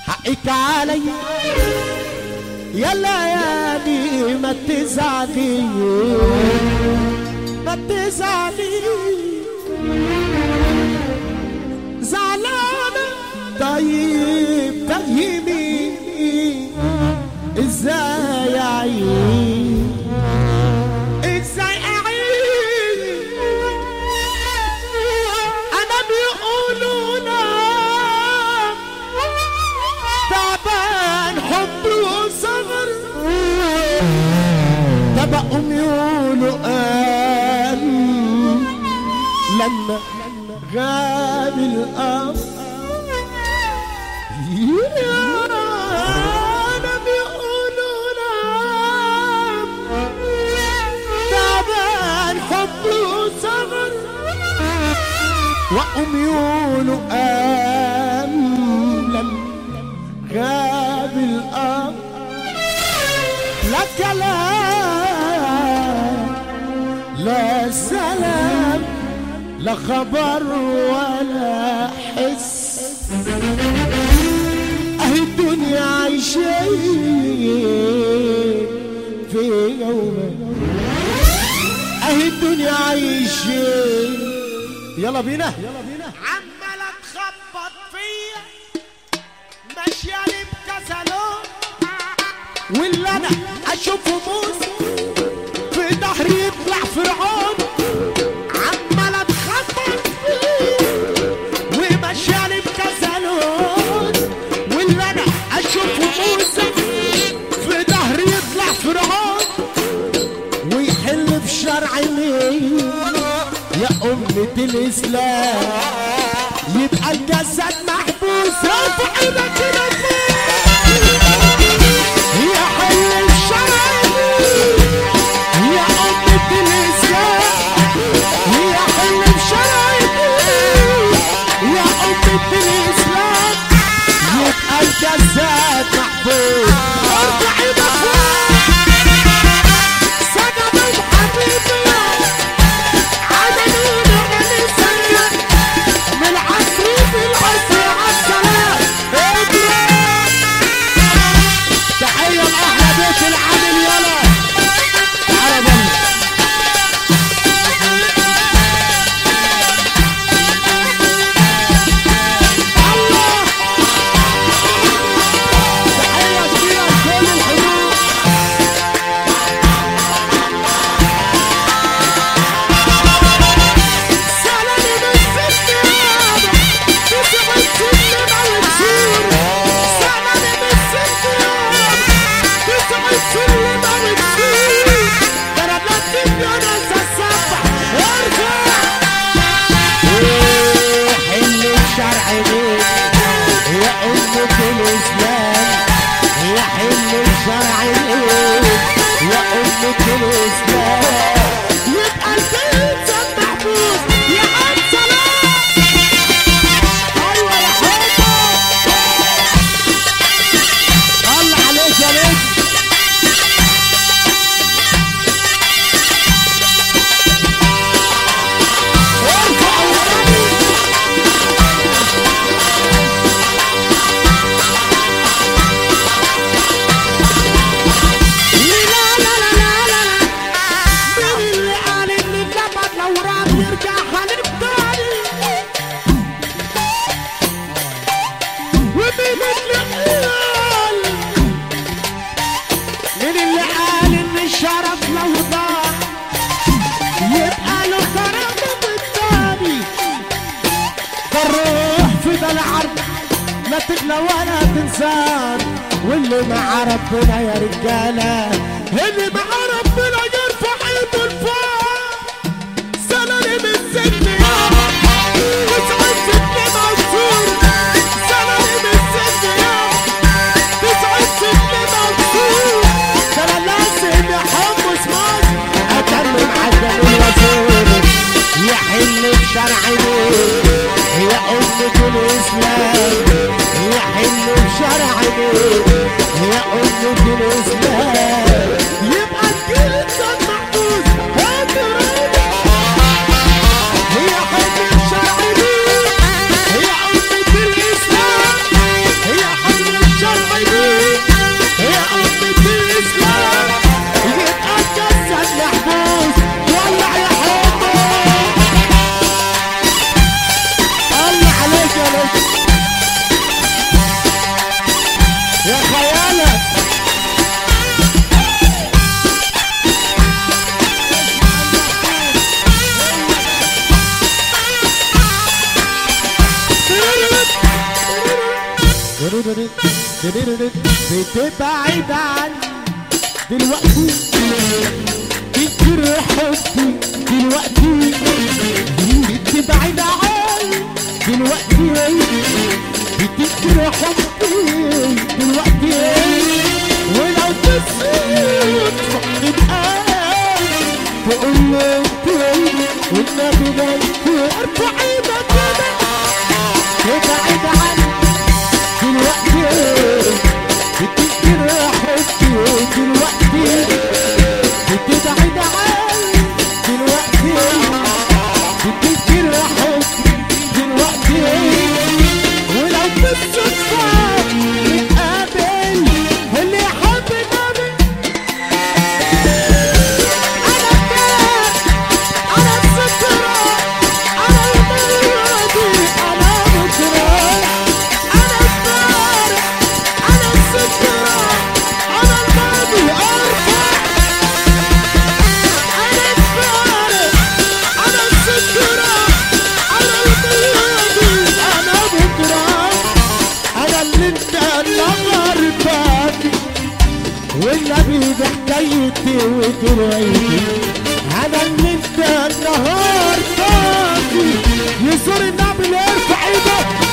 حقك علي يا ليالي ما تزعلي ما تزعلي زعلانة طيب فهمي ازاي اعيش ازاي اعيش انا بيقولوا نام تعبان حب وصغر ده بقوم يقولوا قام لما غاب الأب يا أنا بيقولوا نام تعبان حب وصغر وقوم يقولوا قام لما غاب الأب لا كلام لا سلام لا خبر ولا حس اهي الدنيا عايشين في يوم اهي الدنيا عايشين يلا بينا عمالة تخبط فيا ماشية لي بكذا لون واللي انا اشوفه موسى في ظهري يطلع فرعون عمالة تخبط فيا وماشيه لي بكذا لون واللي انا اشوفه موسى في ظهري يطلع فرعون ويحل بشرع مين يا أمة الإسلام يبقى الجسد محبوس رفع ايدك كده يا حل الشرع يا أمة الإسلام يا حل بشرع يا أمة الإسلام يبقى الجسد محبوس ارفع ايدك فوق سجد الحبيب عدنين علي سجد من العصر في العصر عالسلام اضرب تحية لأحلى بيت العامل يلا تعالى جنبي الله تحية كبيرة لكل الحدود سلام بالست يابا تسع السلم على الجسور سلام بالست يابا تسع السلم على الجسور ضربت الدنيا السبع ارفع حل الشرع ليك يا أمة الإسلام يا حل الشرع ليك يا أمة الإسلام يبقى البيت محبوس يا عم سلام أيوة يا حبه الله عليك يا نجم ارفع وراني لا لا لا لا لا مين اللي قال ان الجبل لو راب يرجع هنفضل ومين اللي قال مين اللي قال ان الشرف لو ضاع يبقى له كرامه بالتاني فالروح في ده العرض لا تغلى ولا تنسان واللي مع ربنا يا رجاله اللي مع ربنا يرفع ايده لفوق سلالم السجن يابا تسعة سجن مكسور سلالم السجن يابا تسعة سجن مكسور ترى لازم يحمس مصر اتمم عدل الوزير يحل بشرع مين يا أمة الإسلام يحل بشرع مين يا أمة الإسلام يبقى الجلد محبوس هات رابع هي حل بشرع مين هي أمة الإسلام هي حل بتبعد عني دلوقتي كتير حبي دلوقتي بتبعد عني دلوقتي بتكتر حبي دلوقتي ولو تسيب نتقابل تقول لي انت والنبي ده انت ارفع ايدك كده ابعد عني دلوقتي بتكتر حبي دلوقتي بتبعد عني دلوقتي بتكتر حبي دلوقتي ولو بالصدفة نتقابل اللي يحب النبي أنا كان أنا الذكرى أنا الماضي أنا بكرة أنا الفارق أنا الذكرى أنا الماضي أرفع أنا الفارق أنا الذكرى أنا الماضي أنا بكرة أنا اللي أنت النهار فاتي والنبي بحكايتي ودرايتي انا اللي انت النهار فاضي يزور النبي يرفع ايده